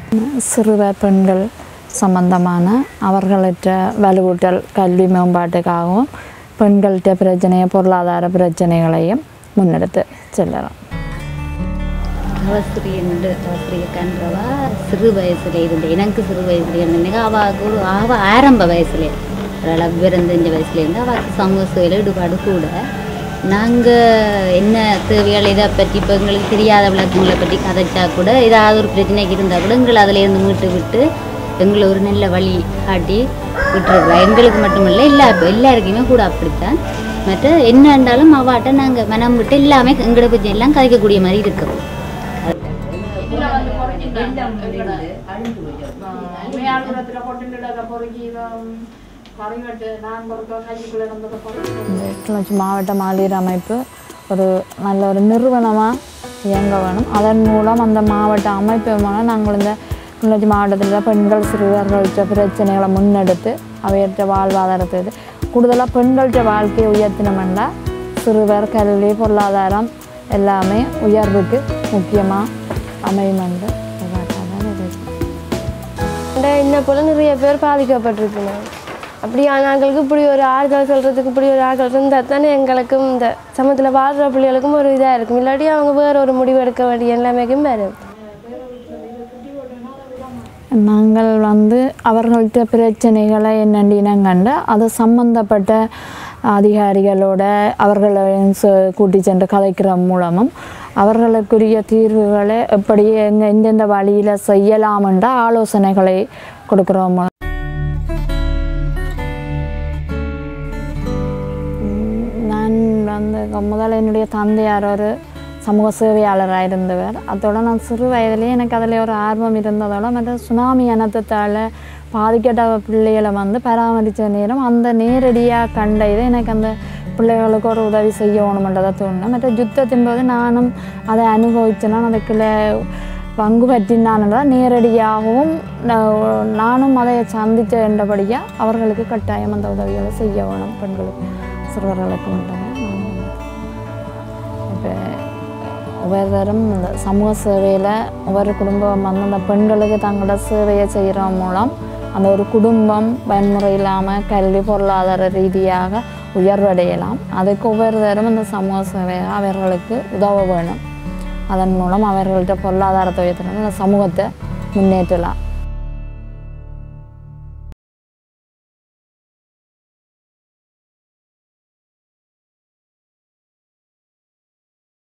சிறுவர் பெண்கள் சம்பந்தமான அவர்களற்ற வலுவூட்டல் கல்வி மேம்பாட்டுக்காகவும் பெண்கள்கிட்ட பிரச்சனையை பொருளாதார பிரச்சனைகளையும் முன்னெடுத்து செல்லலாம் அவசிரியண்டு அவசிரியக்கன்றவா சிறு வயசுல இருந்து எனக்கு சிறு வயசுல இருந்தேங்க அவளுக்கு ஒரு அவ ஆரம்ப வயசுல ஓரளவு பிறந்தஞ்ச வயசுல இருந்து அவளுக்கு சமூக சேவையில் ஈடுபாடு கூட நாங்கள் என்ன தேவைகள் இதை பற்றி இப்போ எங்களுக்கு தெரியாத விளக்கங்களை பற்றி கதைச்சா கூட ஏதாவது ஒரு பிரச்சனைக்கு இருந்தால் கூட எங்களை அதிலேருந்து மீட்டு விட்டு எங்களை ஒரு நல்ல வழி காட்டி விட்டுருக்குறா எங்களுக்கு மட்டுமில்லை எல்லா எல்லாருக்குமே கூட அப்படித்தான் மற்ற என்ன இருந்தாலும் அவாட்ட நாங்கள் மனம் விட்டு எல்லாமே எங்களை பற்றி எல்லாம் கதைக்கக்கூடிய மாதிரி இருக்கிறோம் இந்த கிளர்ச்சி மாவட்ட மகளிர் அமைப்பு ஒரு நல்ல ஒரு நிறுவனமாக இயங்க வேணும் அதன் மூலம் அந்த மாவட்ட அமைப்பு மூலம் நாங்கள் இந்த கிளர்ச்சி மாவட்டத்தில் பெண்கள் சிறுவர்கள்ட்ட பிரச்சனைகளை முன்னெடுத்து அவையற்ற வாழ்வாதாரத்தை இது கூடுதலாக பெண்கள்கிட்ட வாழ்க்கையை உயர்த்தினோம்னா சிறுவர் கல்வி பொருளாதாரம் எல்லாமே உயர்வுக்கு முக்கியமாக அமையும் என்று எதிர்பார்க்கிறேன். இந்த இன்ன போல நிறைய பேர் பாதிக்கப்பட்டிருக்கணும் அப்படி நாங்களுக்கு இப்படி ஒரு ஆறுதல் சொல்கிறதுக்கு இப்படி ஒரு ஆறுதல் இருந்தால் தானே எங்களுக்கும் இந்த சமூகத்தில் வாழ்கிற பிள்ளைகளுக்கும் ஒரு இதாக இருக்கும் இல்லாட்டி அவங்க வேற ஒரு முடிவு எடுக்க வேண்டிய எல்லாமேக்கும் வரும் நாங்கள் வந்து அவர்கள்ட்ட பிரச்சனைகளை என்னென்னு இனங்கண்டு அது சம்பந்தப்பட்ட அதிகாரிகளோட அவர்களை ச- கூட்டி சென்று கதைக்கிற மூலமும் அவர்களுக்குரிய தீர்வுகளை எப்படி எங்க எந்தெந்த வழியில் செய்யலாம் என்ற ஆலோசனைகளை கொடுக்குறோம் மூலம் உம், நான் வந்து முதல்ல என்னுடைய தந்தையார் ஒரு சமூக சேவையாளராக இருந்தவர் அதோட நான் சிறு வயதிலே எனக்கு அதில் ஒரு ஆர்வம் இருந்ததோட மற்ற சுனாமி அனர்த்தத்தால் பாதிக்கப்பட்ட பிள்ளைகளை வந்து பராமரித்த நேரம் அந்த நேரடியாக கண்ட இது எனக்கு அந்த பிள்ளைகளுக்கு ஒரு உதவி செய்யணுமென்றதை தோணுனேன் மற்ற யுத்தத்தின் போது நானும் அதை அனுபவிச்சேன்னா அதுக்குள்ள பங்கு பற்றினான்தான் நேரடியாகவும் நான் நானும் அதை சந்தித்த என்றபடியாக அவர்களுக்கு கட்டாயம் அந்த உதவிகளை செய்ய வேணும் பெண்களுக்கு சிறுவர்களுக்கு மட்டும் இப்போ ஒவ்வொருத்தரும் இந்த சமூக சேவையில் ஒவ்வொரு குடும்பம் வந்து அந்த பெண்களுக்கு தங்களோட சேவையை செய்கிற மூலம் அந்த ஒரு குடும்பம் வன்முறை இல்லாமல் கல்வி பொருளாதார ரீதியாக உயர்வடையலாம் அதுக்கு ஒவ்வொருத்தரும் இந்த சமூக சேவையை அவர்களுக்கு உதவ வேணும் அதன் மூலம் அவர்கள்ட்ட பொருளாதாரத்தை உயர்த்தணும் இந்த சமூகத்தை முன்னேற்றலாம்